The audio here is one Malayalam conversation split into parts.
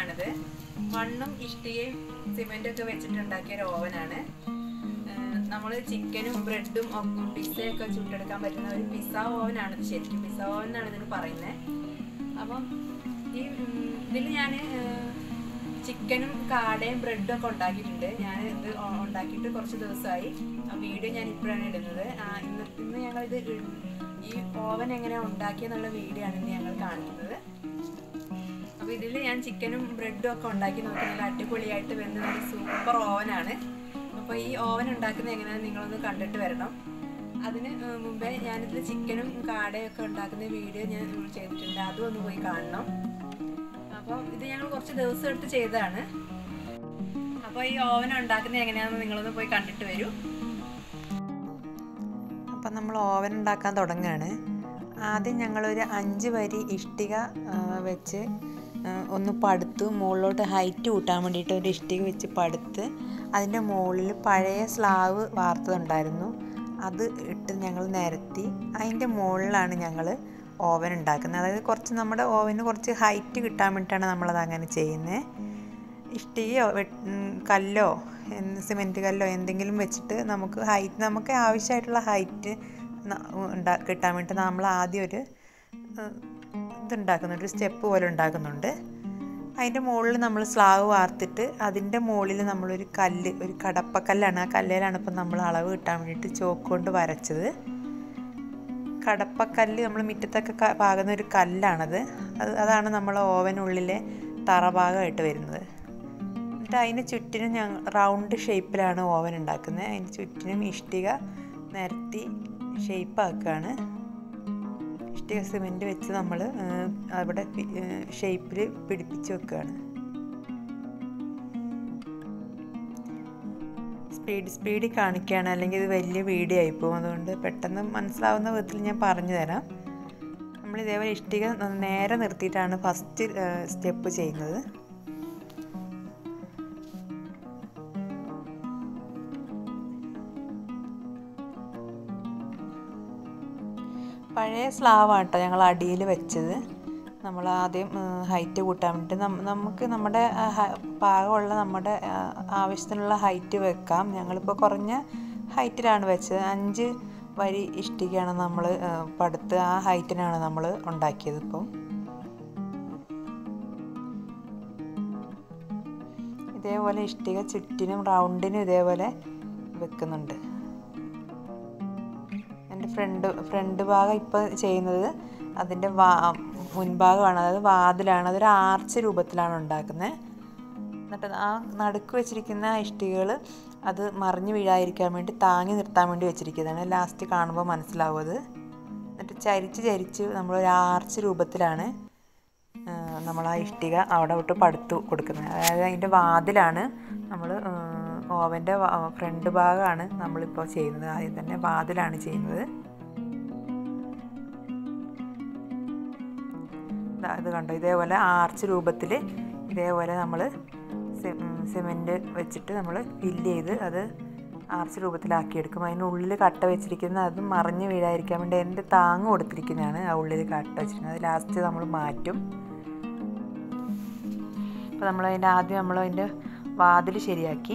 ഓവനാണിത് മണ്ണും ഇഷ്ടികയും സിമെന്റും ഒക്കെ വെച്ചിട്ടുണ്ടാക്കിയ ഒരു ഓവനാണ് നമ്മൾ ചിക്കനും ബ്രെഡും പിസ്സയൊക്കെ ചുട്ടെടുക്കാൻ പറ്റുന്ന ഒരു പിസ്സ ഓവനാണ് ഇത് ശരിക്കും പിസ്സ ഓവൻ എന്നാണ് ഇതിന് പറയുന്നത് അപ്പം ഈ ഇതിൽ ഞാൻ ചിക്കനും കാടയും ബ്രെഡും ഒക്കെ ഉണ്ടാക്കിയിട്ടുണ്ട് ഞാൻ ഇത് ഒ- ഉണ്ടാക്കിയിട്ട് കുറച്ച് ദിവസമായി ആ വീഡിയോ ഞാൻ ഇപ്പോഴാണ് ഇടുന്നത് ആ, ഇന്ന് ഇന്ന് ഞങ്ങളിത് ഇ- ഈ ഓവൻ എങ്ങനെ ഉണ്ടാക്കിയെന്നുള്ള വീഡിയോ ആണ് ഇന്ന് ഞങ്ങൾ കാണിക്കുന്നത് അപ്പോൾ ഇതിൽ ഞാൻ ചിക്കനും ബ്രെഡും ഒക്കെ ഉണ്ടാക്കി നോക്കി നല്ല അടിപൊളിയായിട്ട് വെന്ത് നല്ല സൂപ്പർ ഓവനാണ് അപ്പോൾ ഈ ഓവൻ ഉണ്ടാക്കുന്നത് എങ്ങനെയാണെന്ന് നിങ്ങളൊന്ന് കണ്ടിട്ട് വരണം അതിന് ഏർ, മുമ്പേ ഞാനിതിൽ ചിക്കനും കാടയും ഒക്കെ ഉണ്ടാക്കുന്ന വീഡിയോ ഞാൻ ചെയ്തിട്ടുണ്ട് അതും ഒന്ന് പോയി കാണണം അപ്പോൾ ഇത് ഞങ്ങൾ കുറച്ച് ദിവസം എടുത്ത് ചെയ്തതാണ് അപ്പോൾ ഈ ഓവൻ ഉണ്ടാക്കുന്നത് എങ്ങനെയാണെന്ന് നിങ്ങളൊന്ന് പോയി കണ്ടിട്ട് വരൂ അപ്പം നമ്മൾ ഓവൻ ഉണ്ടാക്കാൻ തുടങ്ങുകയാണ് ആദ്യം ഞങ്ങളൊരു അഞ്ച് വരി ഇഷ്ടിക ആ, വെച്ച് ആ, ഒന്ന് പടുത്ത് മുകളിലോട്ട് ഹൈറ്റ് കൂട്ടാൻ വേണ്ടിയിട്ട് ഒരു ഇഷ്ടിക വെച്ച് പടുത്ത് അതിൻ്റെ മുകളിൽ പഴയ സ്ലാവ് വാർത്തതുണ്ടായിരുന്നു അത് ഇട്ട് ഞങ്ങൾ നിരത്തി അതിൻ്റെ മുകളിലാണ് ഞങ്ങൾ ഓവൻ ഉണ്ടാക്കുന്നത് അതായത് കുറച്ച് നമ്മുടെ ഓവന് കുറച്ച് ഹൈറ്റ് കിട്ടാൻ വേണ്ടിയിട്ടാണ് നമ്മളത് അങ്ങനെ ചെയ്യുന്നത് ഇഷ്ടികയോ വെ- ഉം, കല്ലോ എന്ത് സിമെൻറ്റ് കല്ലോ എന്തെങ്കിലും വെച്ചിട്ട് നമുക്ക് ഹൈറ്റ് നമുക്ക് ആവശ്യമായിട്ടുള്ള ഹൈറ്റ് ഉണ്ടാ കിട്ടാൻ വേണ്ടി നമ്മൾ ആദ്യം ഒരു ഏഹ്, ഇതുണ്ടാക്കുന്നുണ്ട് ഒരു സ്റ്റെപ്പ് പോലെ ഉണ്ടാക്കുന്നുണ്ട് അതിൻ്റെ മുകളിൽ നമ്മൾ സ്ലാവ് വാർത്തിട്ട് അതിൻ്റെ മുകളിൽ നമ്മളൊരു കല്ല് ഒരു കടപ്പക്കല്ലാണ് ആ കല്ലിലാണ് ഇപ്പം നമ്മൾ അളവ് കിട്ടാൻ വേണ്ടിയിട്ട് ചോക്ക് കൊണ്ട് വരച്ചത് കടപ്പക്കല്ല് നമ്മൾ മുറ്റത്തൊക്കെ ക- പാകുന്ന ഒരു കല്ലാണത് അത് അതാണ് നമ്മൾ ഓവനുള്ളിലെ തറഭാഗമായിട്ട് വരുന്നത് എന്നിട്ട് അതിന് ചുറ്റിനും ഞങ്ങൾ റൗണ്ട് ഷേപ്പിലാണ് ഓവൻ ഉണ്ടാക്കുന്നത് അതിന് ചുറ്റിനും ഇഷ്ടിക നിരത്തി ഷേപ്പാക്കുകയാണ് ഇഷ്ടിക സിമെൻറ്റ് വെച്ച് നമ്മൾ അവിടെ ഷേപ്പിൽ പിടിപ്പിച്ച് വെക്കുകയാണ് സ്പീഡ് സ്പീഡിൽ കാണിക്കുകയാണ് അല്ലെങ്കിൽ ഇത് വലിയ വീഡിയോ ആയിപ്പോവും അതുകൊണ്ട് പെട്ടെന്ന് മനസ്സിലാവുന്ന വിധത്തിൽ ഞാൻ പറഞ്ഞു തരാം നമ്മൾ ഇതേപോലെ ഇഷ്ടിക നേരെ നിർത്തിയിട്ടാണ് ഫസ്റ്റ് സ്റ്റെപ്പ് ചെയ്യുന്നത് പഴയ സ്ലാവാട്ടോ ഞങ്ങൾ അടിയിൽ വെച്ചത് നമ്മൾ ആദ്യം ഹൈറ്റ് കൂട്ടാൻ വേണ്ടിയിട്ട് നം- നമുക്ക് നമ്മുടെ ആ, ഹ- പാകമുള്ള നമ്മുടെ ആ, ആവശ്യത്തിനുള്ള ഹൈറ്റ് വെക്കാം ഞങ്ങളിപ്പോൾ കുറഞ്ഞ ഹൈറ്റിലാണ് വെച്ചത് അഞ്ച് വരി ഇഷ്ടികയാണ് നമ്മൾ പടുത്ത് ആ ഹൈറ്റിനാണ് നമ്മൾ ഉണ്ടാക്കിയത് ഇപ്പം ഇതേപോലെ ഇഷ്ടിക ചുറ്റിനും റൗണ്ടിനും ഇതേപോലെ വെക്കുന്നുണ്ട് എൻ്റെ ഫ്രണ്ട് ഫ്രണ്ട് ഭാഗം ഇപ്പോൾ ചെയ്യുന്നത് അതിൻ്റെ വാ മുൻഭാഗമാണ് അതായത് വാതിലാണ് അതൊരു ആർച്ച് രൂപത്തിലാണ് ഉണ്ടാക്കുന്നത് എന്നിട്ട് ആ നടുക്ക് വെച്ചിരിക്കുന്ന ഇഷ്ടികകൾ അത് മറിഞ്ഞു വീഴാതിരിക്കാൻ വേണ്ടി താങ്ങി നിർത്താൻ വേണ്ടി വെച്ചിരിക്കുന്നതാണ് ലാസ്റ്റ് കാണുമ്പോൾ മനസ്സിലാവും അത് എന്നിട്ട് ചരിച്ച് ചരിച്ച് നമ്മളൊരു ആർച്ച് രൂപത്തിലാണ് നമ്മൾ ആ ഇഷ്ടിക അവിടെ വിട്ട് പടുത്തു കൊടുക്കുന്നത് അതായത് അതിൻ്റെ വാതിലാണ് നമ്മൾ ഓവൻ്റെ ഫ്രണ്ട് ഭാഗമാണ് നമ്മളിപ്പോൾ ചെയ്യുന്നത് ആദ്യം തന്നെ വാതിലാണ് ചെയ്യുന്നത് ദാ ഇത് കണ്ടോ ഇതേപോലെ ആർച്ച് രൂപത്തിൽ ഇതേപോലെ നമ്മൾ സിമെൻറ്റ് വെച്ചിട്ട് നമ്മൾ ഫില്ല് ചെയ്ത് അത് ആർച്ച് രൂപത്തിലാക്കിയെടുക്കും അതിനുള്ളിൽ കട്ട വെച്ചിരിക്കുന്ന അത് മറിഞ്ഞ് വീഴാതിരിക്കാൻ വേണ്ടി എൻ്റെ താങ്ങ് കൊടുത്തിരിക്കുന്നതാണ് ആ ഉള്ളിൽ കട്ട വെച്ചിരിക്കുന്നത് അത് ലാസ്റ്റ് നമ്മൾ മാറ്റും അപ്പോൾ നമ്മൾ അതിൻ്റെ ആദ്യം നമ്മൾ അതിൻ്റെ വാതിൽ ശരിയാക്കി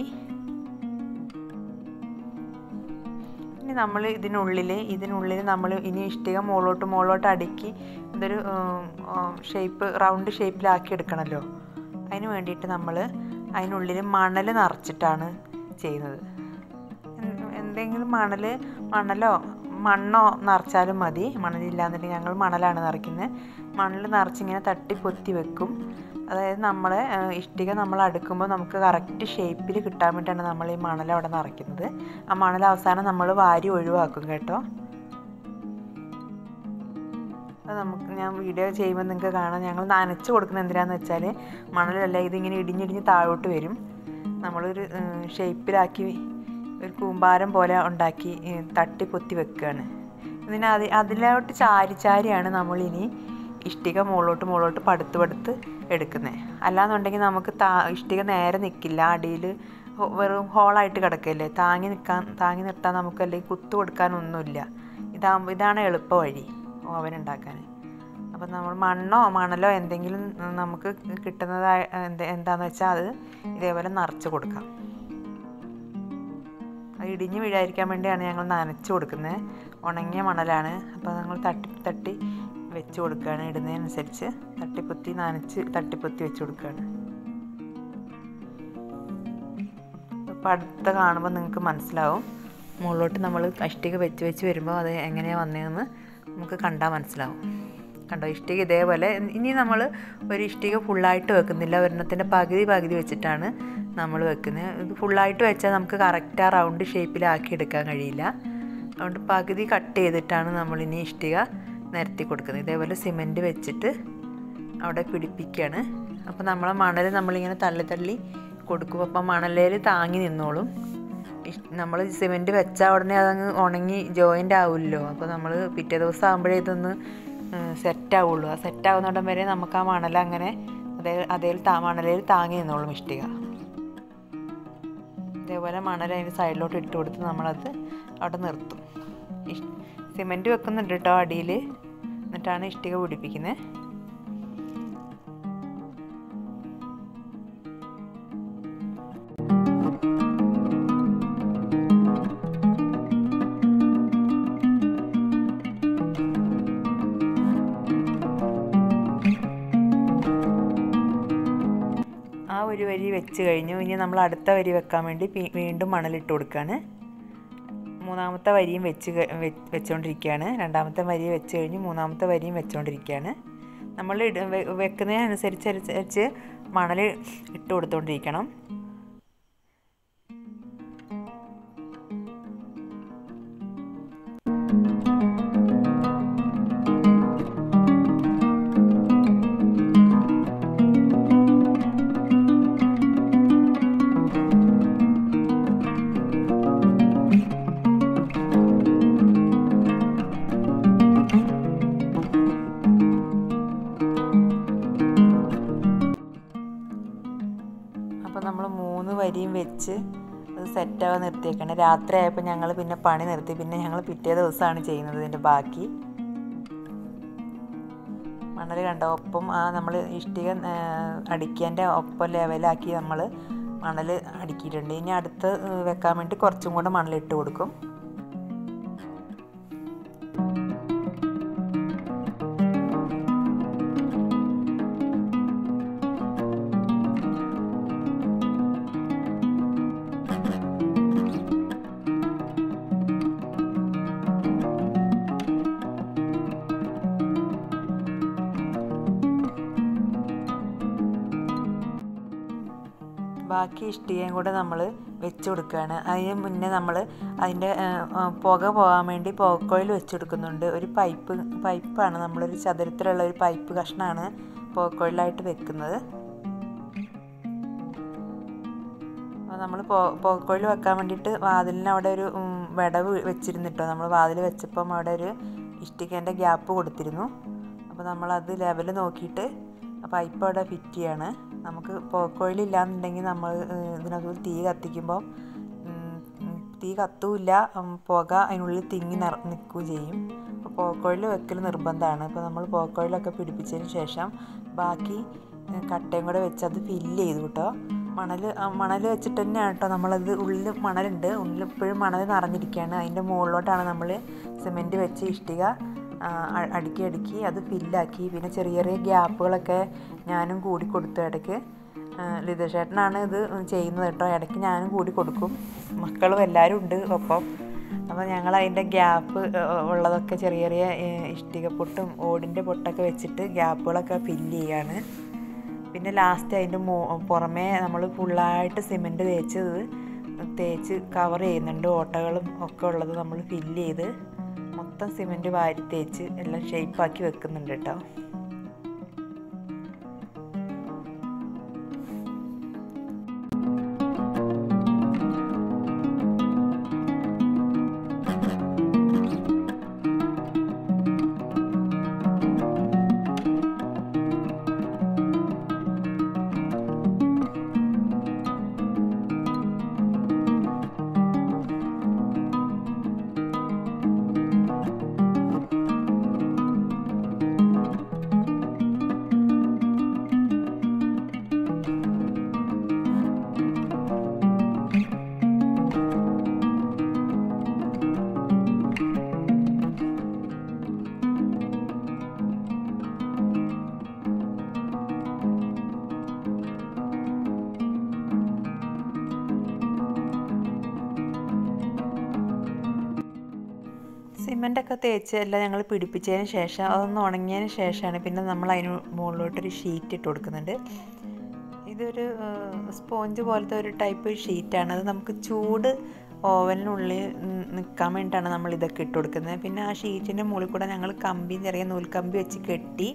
ഇനി നമ്മൾ ഇതിനുള്ളിൽ ഇതിനുള്ളിൽ നമ്മൾ ഇനി ഇഷ്ടിക മുകളിലോട്ട് മുകളിലോട്ട് അടുക്കി ഇതൊരു ഷേപ്പ് റൗണ്ട് ഷേപ്പിലാക്കി എടുക്കണമല്ലോ അതിന് വേണ്ടിയിട്ട് നമ്മൾ അതിനുള്ളിൽ മണൽ നിറച്ചിട്ടാണ് ചെയ്യുന്നത് എന്ത്- എന്തെങ്കിലും മണൽ മണലോ മണ്ണോ നിറച്ചാലും മതി മണലില്ലാന്നുണ്ടെങ്കിൽ ഞങ്ങൾ മണലാണ് നിറയ്ക്കുന്നത് മണൽ നിറച്ചിങ്ങനെ തട്ടി പൊത്തി വെക്കും അതായത് നമ്മൾ ഇഷ്ടിക നമ്മൾ അടുക്കുമ്പോൾ നമുക്ക് കറക്റ്റ് ഷേപ്പിൽ കിട്ടാൻ വേണ്ടിയിട്ടാണ് നമ്മൾ ഈ മണൽ അവിടെ നിറയ്ക്കുന്നത് ആ മണൽ അവസാനം നമ്മൾ വാരി ഒഴിവാക്കും കേട്ടോ അത് നമുക്ക് ഞാൻ വീഡിയോ ചെയ്യുമ്പോൾ നിങ്ങൾക്ക് കാണാം ഞങ്ങൾ നനച്ച് കൊടുക്കുന്നത് എന്തിനാന്ന് വെച്ചാൽ മണലല്ല ഇതിങ്ങനെ ഇടിഞ്ഞിടിഞ്ഞ് താഴോട്ട് വരും നമ്മളൊരു ഷേപ്പിലാക്കി ഒരു കൂമ്പാരം പോലെ ഉണ്ടാക്കി ഏ, തട്ടി പൊത്തി വെക്കുകയാണ് ഇതിന് അത് അതിലോട്ട് ചാരി ചാരിയാണ് നമ്മളിനി ഇഷ്ടിക മുകളിലോട്ട് മുകളിലോട്ട് പടുത്ത് പടുത്ത് എടുക്കുന്നത് അല്ലാന്നുണ്ടെങ്കിൽ നമുക്ക് താ ഇഷ്ടിക നേരെ നിൽക്കില്ല അടിയിൽ വെറും ഹോളായിട്ട് കിടക്കല്ലേ താങ്ങി നിൽക്കാൻ താങ്ങി നിർത്താൻ നമുക്ക് അല്ലെങ്കിൽ കുത്തു കൊടുക്കാനൊന്നുമില്ല ഇതാകുമ്പോൾ ഇതാണ് എളുപ്പ വഴി ഓവൻ ഉണ്ടാക്കാൻ അപ്പം നമ്മൾ മണ്ണോ മണലോ എന്തെങ്കിലും നമുക്ക് കിട്ടുന്നതായ എന്ത് എന്താണെന്ന് വെച്ചാൽ അത് ഇതേപോലെ നിറച്ച് കൊടുക്കാം അത് ഇടിഞ്ഞ് വീഴാതിരിക്കാൻ വേണ്ടിയാണ് ഞങ്ങൾ നനച്ച് കൊടുക്കുന്നത് ഉണങ്ങിയ മണലാണ് അപ്പോൾ ഞങ്ങൾ തട്ടി തട്ടി വെച്ച് കൊടുക്കുകയാണ് ഇടുന്നതിനനുസരിച്ച് തട്ടിപ്പൊത്തി നനച്ച് തട്ടിപ്പൊത്തി വെച്ച് കൊടുക്കുകയാണ് അപ്പോൾ അടുത്ത കാണുമ്പോൾ നിങ്ങൾക്ക് മനസ്സിലാവും മുകളിലോട്ട് നമ്മൾ ഇഷ്ടിക വെച്ച് വെച്ച് വരുമ്പോൾ അത് എങ്ങനെയാണ് വന്നതെന്ന് നമുക്ക് കണ്ടാൽ മനസ്സിലാവും കണ്ടോ ഇഷ്ടിക ഇതേപോലെ ഇനി നമ്മൾ ഒരു ഇഷ്ടിക ഫുള്ളായിട്ട് വെക്കുന്നില്ല ഒരെണ്ണത്തിൻ്റെ പകുതി പകുതി വെച്ചിട്ടാണ് നമ്മൾ വെക്കുന്നത് ഇത് ഫുള്ളായിട്ട് വെച്ചാൽ നമുക്ക് കറക്റ്റ് ആ റൗണ്ട് ഷേപ്പിലാക്കി എടുക്കാൻ കഴിയില്ല അതുകൊണ്ട് പകുതി കട്ട് ചെയ്തിട്ടാണ് നമ്മൾ ഇനി ഇഷ്ടിക നിരത്തി കൊടുക്കുന്നത് ഇതേപോലെ സിമെൻറ്റ് വെച്ചിട്ട് അവിടെ പിടിപ്പിക്കുകയാണ് അപ്പോൾ നമ്മളെ മണൽ നമ്മളിങ്ങനെ തള്ളി തള്ളി കൊടുക്കും അപ്പം മണലേൽ താങ്ങി നിന്നോളും നമ്മൾ സിമെൻറ്റ് വെച്ചാൽ ഉടനെ അതങ്ങ് ഉണങ്ങി ജോയിൻ്റ് ആവുമല്ലോ അപ്പോൾ നമ്മൾ പിറ്റേ ദിവസം ആകുമ്പോഴേ ഇതൊന്ന് സെറ്റ് ആവുള്ളൂ ആ സെറ്റ് ആവുന്നിടം വരെ നമുക്ക് ആ മണൽ അങ്ങനെ അതേ അതേ താ മണലിൽ താങ്ങി നിന്നോളും ഇഷ്ടിക ഇതേപോലെ മണൽ അതിൻ്റെ സൈഡിലോട്ട് ഇട്ട് കൊടുത്ത് നമ്മളത് അവിടെ നിർത്തും സിമെൻറ്റ് വെക്കുന്നുണ്ട് കേട്ടോ അടിയിൽ എന്നിട്ടാണ് ഇഷ്ടിക പിടിപ്പിക്കുന്നത് ആ ഒരു വരി വെച്ച് കഴിഞ്ഞു ഇനി നമ്മൾ അടുത്ത വരി വെക്കാൻ വേണ്ടി വീണ്ടും മണലിട്ട് കൊടുക്കുകയാണ് മൂന്നാമത്തെ വരിയും വെച്ച് വെച്ചുകൊണ്ടിരിക്കുകയാണ് രണ്ടാമത്തെ വരി വെച്ച് കഴിഞ്ഞ് മൂന്നാമത്തെ വരിയും വെച്ചുകൊണ്ടിരിക്കുകയാണ് നമ്മൾ ഇട വെക്കുന്നതിനനുസരിച്ച് മണൽ ഇട്ട് കൊടുത്തുകൊണ്ടിരിക്കണം അപ്പോൾ നമ്മൾ മൂന്ന് വരിയും വെച്ച് അത് സെറ്റാവാൻ നിർത്തിയേക്കാണ് രാത്രി ആയപ്പോൾ ഞങ്ങൾ പിന്നെ പണി നിർത്തി പിന്നെ ഞങ്ങൾ പിറ്റേ ദിവസമാണ് ചെയ്യുന്നത് ഇതിൻ്റെ ബാക്കി മണൽ കണ്ടോ ഒപ്പം ആ നമ്മൾ ഇഷ്ടിക അടിക്കേൻ്റെ ഒപ്പം ലെവലാക്കി നമ്മൾ മണൽ അടുക്കിയിട്ടുണ്ട് ഇനി അടുത്ത് വെക്കാൻ വേണ്ടി കുറച്ചും കൂടെ മണലിട്ട് കൊടുക്കും ബാക്കി ഇഷ്ടികയും കൂടെ നമ്മൾ വെച്ച് കൊടുക്കുകയാണ് അതിന് മുന്നേ നമ്മൾ അതിൻ്റെ പുക പോകാൻ വേണ്ടി പുകക്കോയിൽ വെച്ച് കൊടുക്കുന്നുണ്ട് ഒരു പൈപ്പ് പൈപ്പാണ് നമ്മളൊരു ചതുരത്തിലുള്ള ഒരു പൈപ്പ് കഷ്ണമാണ് പുകക്കോയിലായിട്ട് വെക്കുന്നത് അപ്പോൾ നമ്മൾ പുകക്കോയിൽ വെക്കാൻ വേണ്ടിയിട്ട് വാതിലിന് അവിടെ ഒരു വിടവ് വെച്ചിരുന്നിട്ടോ നമ്മൾ വാതിൽ വെച്ചപ്പം അവിടെ ഒരു ഇഷ്ടിക്കേൻ്റെ ഗ്യാപ്പ് കൊടുത്തിരുന്നു അപ്പോൾ നമ്മളത് ലെവൽ നോക്കിയിട്ട് പൈപ്പ് അവിടെ ഫിറ്റ് ചെയ്യാണ് നമുക്ക് പുകക്കോയിലില്ലാന്നുണ്ടെങ്കിൽ നമ്മൾ ഇതിനകത്ത് തീ കത്തിക്കുമ്പോൾ തീ കത്തൂല്ല പുക അതിനുള്ളിൽ തിങ്ങി നിറ നിൽക്കുകയും ചെയ്യും അപ്പോൾ പുകക്കോയിൽ വെക്കൽ നിർബന്ധമാണ് അപ്പോൾ നമ്മൾ പുകക്കോയിലൊക്കെ പിടിപ്പിച്ചതിന് ശേഷം ബാക്കി കട്ടയും കൂടെ വെച്ച് അത് ഫില്ല് ചെയ്തു കേട്ടോ മണൽ മണൽ വെച്ചിട്ട് തന്നെയാണ് കേട്ടോ നമ്മളത് ഉള്ളിൽ മണലുണ്ട് ഉള്ളിൽ ഇപ്പോഴും മണൽ നിറഞ്ഞിരിക്കുകയാണ് അതിൻ്റെ മുകളിലോട്ടാണ് നമ്മൾ സിമെൻറ്റ് വെച്ച് ഇഷ്ടിക അടുക്കി അടുക്കി അത് ഫില്ലാക്കി പിന്നെ ചെറിയ ചെറിയ ഗ്യാപ്പുകളൊക്കെ ഞാനും കൂടി കൊടുത്തു ഇടയ്ക്ക് ലിതചേട്ടനാണ് ഇത് ചെയ്യുന്നത് കേട്ടോ ഇടയ്ക്ക് ഞാനും കൂടി കൊടുക്കും മക്കളും എല്ലാവരും ഉണ്ട് ഒപ്പം അപ്പോൾ ഞങ്ങൾ അതിൻ്റെ ഗ്യാപ്പ് ഉള്ളതൊക്കെ ചെറിയ ചെറിയ ഇഷ്ടിക പൊട്ടും ഓടിൻ്റെ പൊട്ടൊക്കെ വെച്ചിട്ട് ഗ്യാപ്പുകളൊക്കെ ഫില്ല് ചെയ്യാണ് പിന്നെ ലാസ്റ്റ് അതിൻ്റെ മോ പുറമേ നമ്മൾ ഫുള്ളായിട്ട് സിമെൻറ്റ് തേച്ചത് തേച്ച് കവർ ചെയ്യുന്നുണ്ട് ഓട്ടകളും ഒക്കെ ഉള്ളത് നമ്മൾ ഫില്ല് ചെയ്ത് മൊത്തം സിമെൻറ്റ് വാരി തേച്ച് എല്ലാം ഷേപ്പാക്കി വെക്കുന്നുണ്ട് കേട്ടോ സിമെൻ്റൊക്കെ തേച്ച് എല്ലാം ഞങ്ങൾ പിടിപ്പിച്ചതിന് ശേഷം അതൊന്ന് ഉണങ്ങിയതിന് ശേഷമാണ് പിന്നെ നമ്മൾ അതിന് മുകളിലോട്ടൊരു ഷീറ്റ് ഇട്ട് കൊടുക്കുന്നുണ്ട് ഇതൊരു സ്പോഞ്ച് പോലത്തെ ഒരു ടൈപ്പ് ഷീറ്റാണ് അത് നമുക്ക് ചൂട് ഓവനിനുള്ളിൽ നിൽക്കാൻ വേണ്ടിയിട്ടാണ് നമ്മൾ ഇതൊക്കെ ഇട്ട് കൊടുക്കുന്നത് പിന്നെ ആ ഷീറ്റിൻ്റെ മുകളിൽ കൂടെ ഞങ്ങൾ കമ്പി ചെറിയ നൂൽക്കമ്പി വെച്ച് കെട്ടി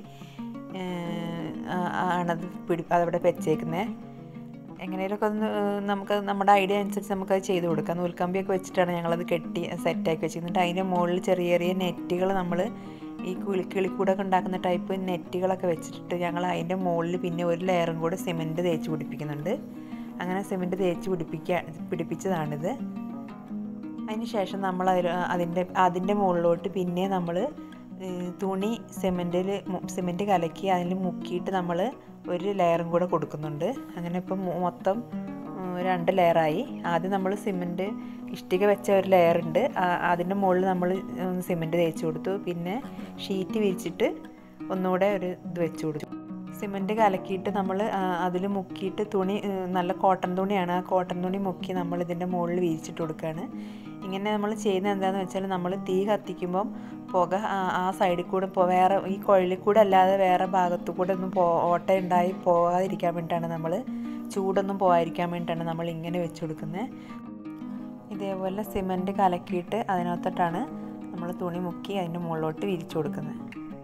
ആണത് പിടി അതവിടെ വെച്ചേക്കുന്നത് എങ്ങനെയൊക്കെ ഒന്ന് നമുക്ക് നമ്മുടെ ഐഡിയ അനുസരിച്ച് നമുക്കത് ചെയ്ത് കൊടുക്കാം നൂൽക്കമ്പിയൊക്കെ വെച്ചിട്ടാണ് ഞങ്ങളത് കെട്ടി സെറ്റാക്കി വെച്ചിരുന്നിട്ട് അതിൻ്റെ മുകളിൽ ചെറിയ ചെറിയ നെറ്റുകൾ നമ്മൾ ഈ കുളി കിളിക്കൂടൊക്കെ ഉണ്ടാക്കുന്ന ടൈപ്പ് നെറ്റുകളൊക്കെ വെച്ചിട്ട് ഞങ്ങൾ അതിൻ്റെ മുകളിൽ പിന്നെ ഒരു ലെയറും കൂടെ സിമെൻറ്റ് തേച്ച് പിടിപ്പിക്കുന്നുണ്ട് അങ്ങനെ സിമെൻറ്റ് തേച്ച് പിടിപ്പിക്കുക പിടിപ്പിച്ചതാണിത് അതിന് ശേഷം നമ്മൾ അതിൽ അതിൻ്റെ അതിൻ്റെ മുകളിലോട്ട് പിന്നെ നമ്മൾ തുണി സിമെൻറ്റിൽ സിമെൻറ്റ് കലക്കി അതിൽ മുക്കിയിട്ട് നമ്മൾ ഒരു ലെയറും കൂടെ കൊടുക്കുന്നുണ്ട് അങ്ങനെ ഇപ്പം മൊത്തം രണ്ട് ലെയറായി ആദ്യം നമ്മൾ സിമെൻറ്റ് ഇഷ്ടിക വെച്ച ഒരു ലെയർ ഉണ്ട് അതിൻ്റെ മുകളിൽ നമ്മൾ സിമെൻറ്റ് തേച്ച് കൊടുത്തു പിന്നെ ഷീറ്റ് വിരിച്ചിട്ട് ഒന്നുകൂടെ ഒരു ഇത് വെച്ച് കൊടുത്തു സിമെൻറ്റ് കലക്കിയിട്ട് നമ്മൾ അതിൽ മുക്കിയിട്ട് തുണി നല്ല കോട്ടൺ തുണിയാണ് ആ കോട്ടൺ തുണി മുക്കി നമ്മൾ ഇതിൻ്റെ മുകളിൽ വിരിച്ചിട്ട് കൊടുക്കുകയാണ് ഇങ്ങനെ നമ്മൾ ചെയ്യുന്നത് എന്താണെന്ന് വെച്ചാൽ നമ്മൾ തീ കത്തിക്കുമ്പം പുക ആ സൈഡിൽ കൂടെ വേറെ ഈ കുഴലിൽ കൂടെ അല്ലാതെ വേറെ ഭാഗത്തു കൂടെ ഒന്നും പോ ഓട്ട ഉണ്ടായി പോകാതിരിക്കാൻ വേണ്ടിയിട്ടാണ് നമ്മൾ ചൂടൊന്നും പോകാതിരിക്കാൻ വേണ്ടിയിട്ടാണ് നമ്മൾ ഇങ്ങനെ വെച്ച് കൊടുക്കുന്നത് ഇതേപോലെ സിമൻറ്റ് കലക്കിയിട്ട് അതിനകത്തോട്ടാണ് നമ്മൾ തുണി മുക്കി അതിൻ്റെ മുകളിലോട്ട് വിരിച്ചു കൊടുക്കുന്നത്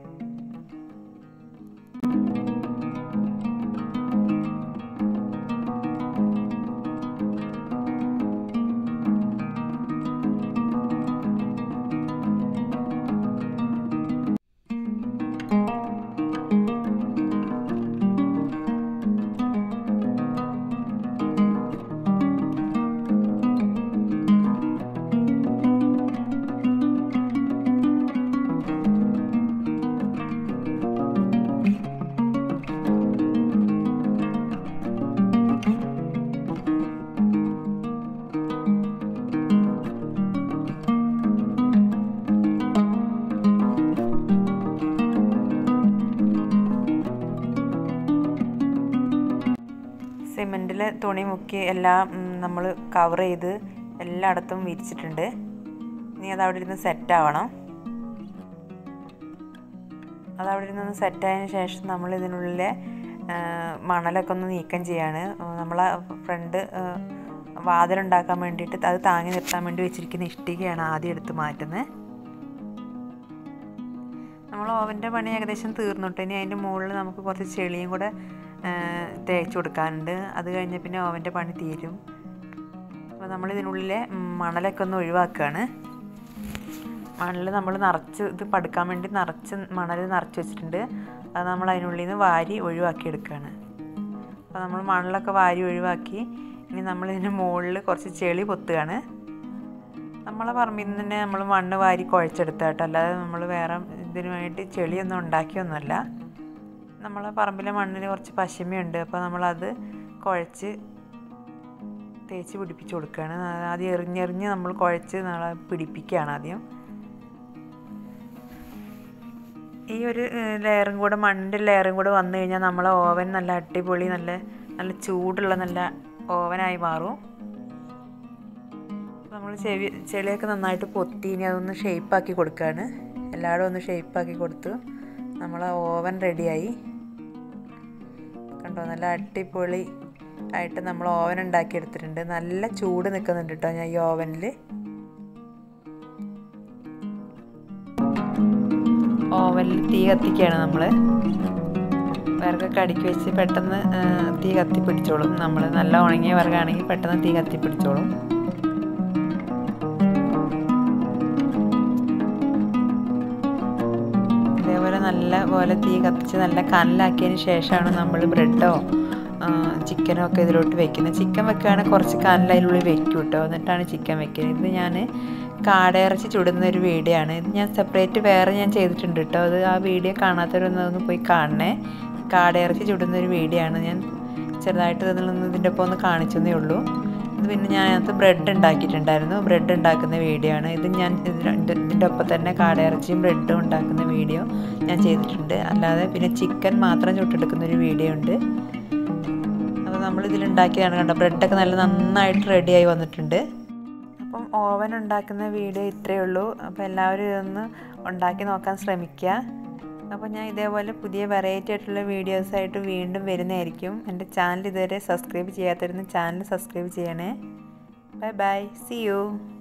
സിമെൻറ്റിൽ തുണി മുക്കി എല്ലാം നമ്മൾ കവർ ചെയ്ത് എല്ലായിടത്തും വിരിച്ചിട്ടുണ്ട് ഇനി അത് അവിടെ ഇരുന്ന് സെറ്റ് ആവണം അത് അവിടെ ഇരുന്ന് സെറ്റായതിന് ശേഷം നമ്മൾ ഇതിനുള്ളിലെ മണലൊക്കെ ഒന്ന് നീക്കം ചെയ്യാണ് നമ്മളെ ഫ്രണ്ട് വാതിലുണ്ടാക്കാൻ വേണ്ടിയിട്ട് അത് താങ്ങി നിർത്താൻ വേണ്ടി വെച്ചിരിക്കുന്ന ഇഷ്ടികയാണ് ആദ്യം എടുത്ത് മാറ്റുന്നത് നമ്മൾ ഓവൻ്റെ പണി ഏകദേശം തീർന്നിട്ട് ഇനി അതിൻ്റെ മുകളിൽ നമുക്ക് കുറച്ച് ചെളിയും കൂടെ തേച്ച് കൊടുക്കാനുണ്ട് അത് കഴിഞ്ഞ് പിന്നെ ഓവൻ്റെ പണി തീരും അപ്പോൾ നമ്മൾ ഇതിനുള്ളിലെ മണലൊക്കെ ഒന്ന് ഒഴിവാക്കുകയാണ് മണൽ നമ്മൾ നിറച്ച് ഇത് പടുക്കാൻ വേണ്ടി നിറച്ച് മണൽ നിറച്ച് വെച്ചിട്ടുണ്ട് അത് നമ്മൾ അതിനുള്ളിൽ നിന്ന് വാരി ഒഴിവാക്കി എടുക്കുകയാണ് അപ്പോൾ നമ്മൾ മണലൊക്കെ വാരി ഒഴിവാക്കി ഇനി നമ്മൾ ഇതിന് മുകളിൽ കുറച്ച് ചെളി പൊത്തുകയാണ് നമ്മളെ പറമ്പിൽ നിന്ന് തന്നെ നമ്മൾ മണ്ണ് വാരി കുഴച്ചെടുത്ത കേട്ടോ അല്ലാതെ നമ്മൾ വേറെ ഇതിന് വേണ്ടി ചെളിയൊന്നും ഉണ്ടാക്കിയൊന്നുമല്ല നമ്മളെ പറമ്പിലെ മണ്ണിന് കുറച്ച് പശിമയുണ്ട് അപ്പോൾ നമ്മളത് കുഴച്ച് തേച്ച് പിടിപ്പിച്ച് കൊടുക്കുകയാണ് ആദ്യം എറിഞ്ഞെറിഞ്ഞ് നമ്മൾ കുഴച്ച് നമ്മളെ പിടിപ്പിക്കുകയാണ് ആദ്യം ഈ ഒരു ലെയറും കൂടെ മണ്ണിൻ്റെ ലെയറും കൂടെ വന്നു കഴിഞ്ഞാൽ നമ്മളെ ഓവൻ നല്ല അടിപൊളി നല്ല നല്ല ചൂടുള്ള നല്ല ഓവനായി മാറും നമ്മൾ ചെവി ചെളിയൊക്കെ നന്നായിട്ട് പൊത്തി ഇനി അതൊന്ന് ഷേപ്പാക്കി കൊടുക്കുകയാണ് എല്ലായിടും ഒന്ന് ഷേപ്പാക്കി കൊടുത്തു നമ്മളെ ഓവൻ റെഡിയായി കണ്ടോ നല്ല അടിപൊളി ആയിട്ട് നമ്മൾ ഓവൻ ഉണ്ടാക്കി എടുത്തിട്ടുണ്ട് നല്ല ചൂട് നിൽക്കുന്നുണ്ട് കേട്ടോ ഞാൻ ഈ ഓവനിൽ ഓവനിൽ തീ കത്തിക്കുകയാണ് നമ്മൾ വിറകൊക്കെ അടുക്കി വെച്ച് പെട്ടെന്ന് തീ കത്തി പിടിച്ചോളും നമ്മൾ നല്ല ഉണങ്ങിയ വിറകാണെങ്കിൽ പെട്ടെന്ന് തീ കത്തി പിടിച്ചോളും ഇതേപോലെ നല്ല പോലെ തീ കത്തിച്ച് നല്ല കനലാക്കിയതിന് ശേഷമാണ് നമ്മൾ ബ്രെഡോ ചിക്കനോ ഒക്കെ ഇതിലോട്ട് വെക്കുന്നത് ചിക്കൻ വെക്കുകയാണെങ്കിൽ കുറച്ച് കനൽ അതിനുള്ളിൽ വെക്കും കേട്ടോ എന്നിട്ടാണ് ചിക്കൻ വെക്കുന്നത് ഇത് ഞാൻ കാടയിറച്ചി ചുടുന്ന ഒരു വീഡിയോ ആണ് ഇത് ഞാൻ സെപ്പറേറ്റ് വേറെ ഞാൻ ചെയ്തിട്ടുണ്ട് കേട്ടോ അത് ആ വീഡിയോ കാണാത്തവരൊന്ന് ഒന്ന് പോയി കാണണേ കാടയിറച്ചി ചുടുന്ന ഒരു വീഡിയോ ആണ് ഞാൻ ചെറുതായിട്ട് ഇതിലൊന്ന് ഇതിൻ്റെ ഒപ്പം ഒന്ന് കാണിച്ചതേ ഉള്ളൂ ഇത് പിന്നെ ഞാൻ അതിനകത്ത് ബ്രെഡ് ഉണ്ടാക്കിയിട്ടുണ്ടായിരുന്നു ബ്രെഡ് ഉണ്ടാക്കുന്ന വീഡിയോ ആണ് ഇത് ഞാൻ ഇതിൻ്റെ ഒപ്പം തന്നെ കാടയിറച്ചിയും ബ്രെഡും ഉണ്ടാക്കുന്ന വീഡിയോ ഞാൻ ചെയ്തിട്ടുണ്ട് അല്ലാതെ പിന്നെ ചിക്കൻ മാത്രം ചുട്ടെടുക്കുന്ന ഒരു വീഡിയോ ഉണ്ട് അപ്പോൾ നമ്മൾ ഇതിലുണ്ടാക്കിയതാണ് കണ്ടോ ബ്രെഡൊക്കെ നല്ല നന്നായിട്ട് റെഡിയായി വന്നിട്ടുണ്ട് അപ്പം ഓവൻ ഉണ്ടാക്കുന്ന വീഡിയോ ഇത്രയേ ഉള്ളൂ അപ്പോൾ എല്ലാവരും ഇതൊന്ന് ഉണ്ടാക്കി നോക്കാൻ ശ്രമിക്കുക അപ്പോൾ ഞാൻ ഇതേപോലെ പുതിയ വെറൈറ്റി ആയിട്ടുള്ള വീഡിയോസായിട്ട് വീണ്ടും വരുന്നതായിരിക്കും എൻ്റെ ചാനൽ ഇതുവരെ സബ്സ്ക്രൈബ് ചെയ്യാത്തവരുന്ന് ചാനൽ സബ്സ്ക്രൈബ് ചെയ്യണേ ബൈ ബൈ സി യു